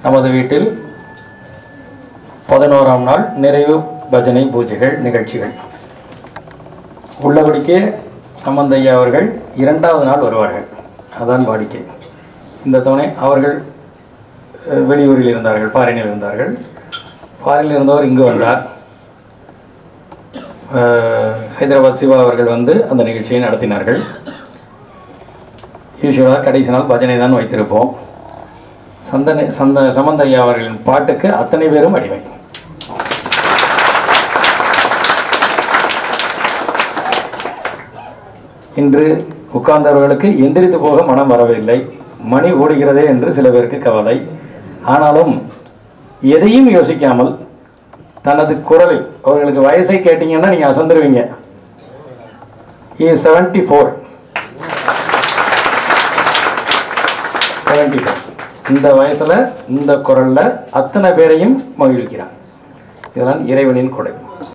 நமது வீட்டில் பதினோராம் நாள் நிறைவு பஜனை பூஜைகள் நிகழ்ச்சிகள் உள்ளபடிக்கே சம்பந்தையா அவர்கள் இரண்டாவது நாள் வருவார்கள் அதான் வாடிக்கை இந்த தவணை அவர்கள் அஹ், வெளியூரில் இருந்தார்கள் ஃபாரினில் இருந்தார்கள் ஃபாரினில் இருந்தவர் இங்கு வந்தார் அஹ், ஹைதராபாத் சிவா அவர்கள் வந்து அந்த நிகழ்ச்சியை நடத்தினார்கள் யூஸ்வலாக கடைசி நாள் பஜனை தான் வைத்திருப்போம் சந்தனை சந்த சம்பந்தையா அவர்களின் பாட்டுக்கு அத்தனை பேரும் அடிமை இன்று உட்கார்ந்தவர்களுக்கு எந்திரித்து போக மனம் வரவில்லை மணி ஓடுகிறதே என்று சில பேருக்கு கவலை ஆனாலும் எதையும் யோசிக்காமல் தனது குரலில் அவர்களுக்கு வயசை கேட்டீங்கன்னா நீங்கள் அசந்துருவீங்க இ செவன்டி ஃபோர் செவன்டி ஃபோர் இந்த வயசில் இந்த குரலில் அத்தனை பேரையும் மகிழ்விக்கிறான் இதெல்லாம் இறைவனின் கொடை